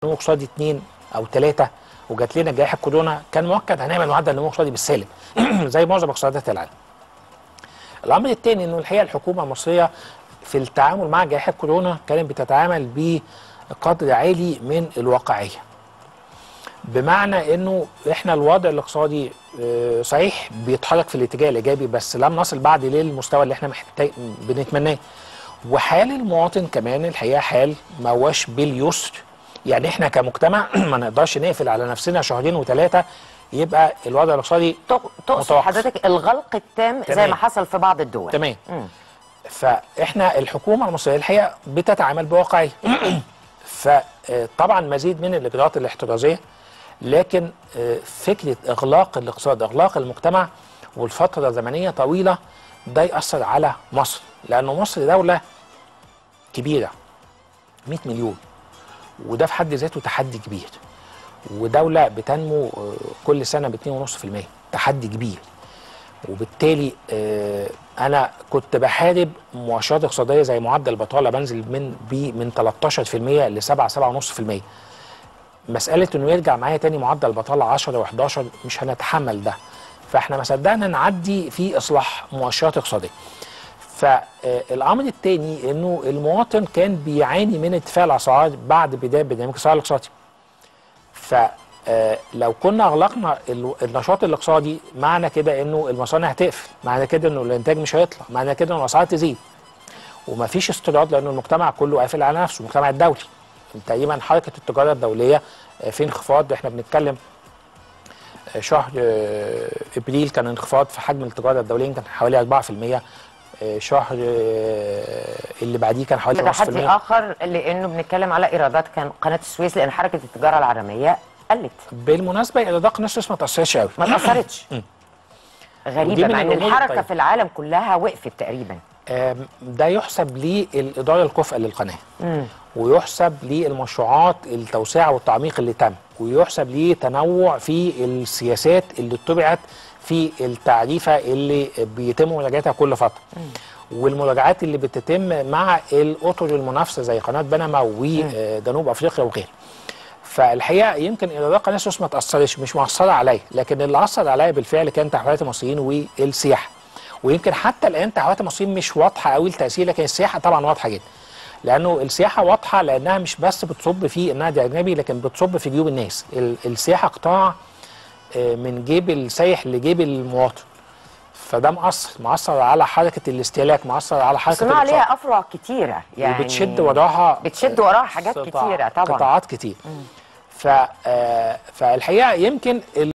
نمو اقتصادي 2 او 3 وجات لنا جائحه كورونا كان مؤكد هنعمل معدل نمو اقتصادي بالسالب زي معظم اقتصادات العالم. الامر الثاني انه الحقيقه الحكومه المصريه في التعامل مع جائحه كورونا كانت بتتعامل بقدر عالي من الواقعيه. بمعنى انه احنا الوضع الاقتصادي آه، صحيح بيتحرك في الاتجاه الايجابي بس لم نصل بعد للمستوى اللي احنا محتاج بنتمناه. وحال المواطن كمان الحقيقه حال ما هوش باليسر يعني احنا كمجتمع ما نقدرش نقفل على نفسنا شهرين وثلاثه يبقى الوضع الاقتصادي تق- تقصد متوقف. حضرتك الغلق التام زي تمام. ما حصل في بعض الدول تمام مم. فاحنا الحكومه المصريه الحقيقه بتتعامل بواقعيه فطبعا مزيد من الاجراءات الاحترازيه لكن آه، فكره اغلاق الاقتصاد اغلاق المجتمع والفتره زمنيه طويله ده ياثر على مصر لانه مصر دوله كبيره 100 مليون وده في حد ذاته تحدي كبير ودوله بتنمو آه، كل سنه ب 2.5% تحدي كبير وبالتالي آه، انا كنت بحارب مؤشرات اقتصاديه زي معدل البطاله بنزل من بي من 13% ل 7 7.5% مساله انه يرجع معايا تاني معدل البطاله 10 و11 مش هنتحمل ده فاحنا ما صدقنا نعدي في اصلاح مؤشرات اقتصاديه فالامر الثاني انه المواطن كان بيعاني من ارتفاع الاسعار بعد بدايه برنامج الصراع الاقتصادي فلو كنا اغلقنا ال- النشاط الاقتصادي معنى كده انه المصانع هتقفل معنى كده انه الانتاج مش هيطلع معنى كده انه الاسعار تزيد ومفيش استيراد لانه المجتمع كله قافل على نفسه المجتمع الدولي تقريبا حركه التجاره الدوليه آه، في انخفاض احنا بنتكلم آه، شهر آه، ابريل كان انخفاض في حجم التجاره الدوليه يمكن حوالي 4% آه، شهر آه، اللي بعديه كان حوالي ده 5% تحدي اخر لانه بنتكلم على ايرادات كان قناه السويس لان حركه التجاره العالميه قلت بالمناسبه ايرادات قناه السويس ما تاثرش قوي ما تاثرتش ودي غريبه من مع ان الأمور الحركه الطيبة. في العالم كلها وقفت تقريبا آم، ده يحسب للإدارة الكفء للقناة مم. ويحسب للمشروعات التوسعة والتعميق اللي تم ويحسب لتنوع في السياسات اللي اتبعت في التعريفة اللي بيتم مراجعتها كل فترة والمراجعات اللي بتتم مع الأطر المنافسة زي قناة بنما وجنوب أفريقيا وغيره فالحقيقه يمكن ايرادات قناه السويس ما تاثرش مش مؤثره عليا لكن اللي اثر عليا بالفعل كان تحويلات المصريين والسياحه ويمكن حتى الان تحويلات المصريين مش واضحه قوي التاثير لكن السياحه طبعا واضحه جدا لانه السياحه واضحه لانها مش بس بتصب في النقد الاجنبي لكن بتصب في جيوب الناس ال- السياحه قطاع آه، من جيب السايح لجيب المواطن فده مأثر مأثر على حركه الاستهلاك مأثر على حركه صناعه الاقتصاد ليها افرع كتيره يعني وبتشد وراها بتشد وراها حاجات قطاع- كتيره طبعا قطاعات كتير ف آه، فالحقيقه يمكن ال-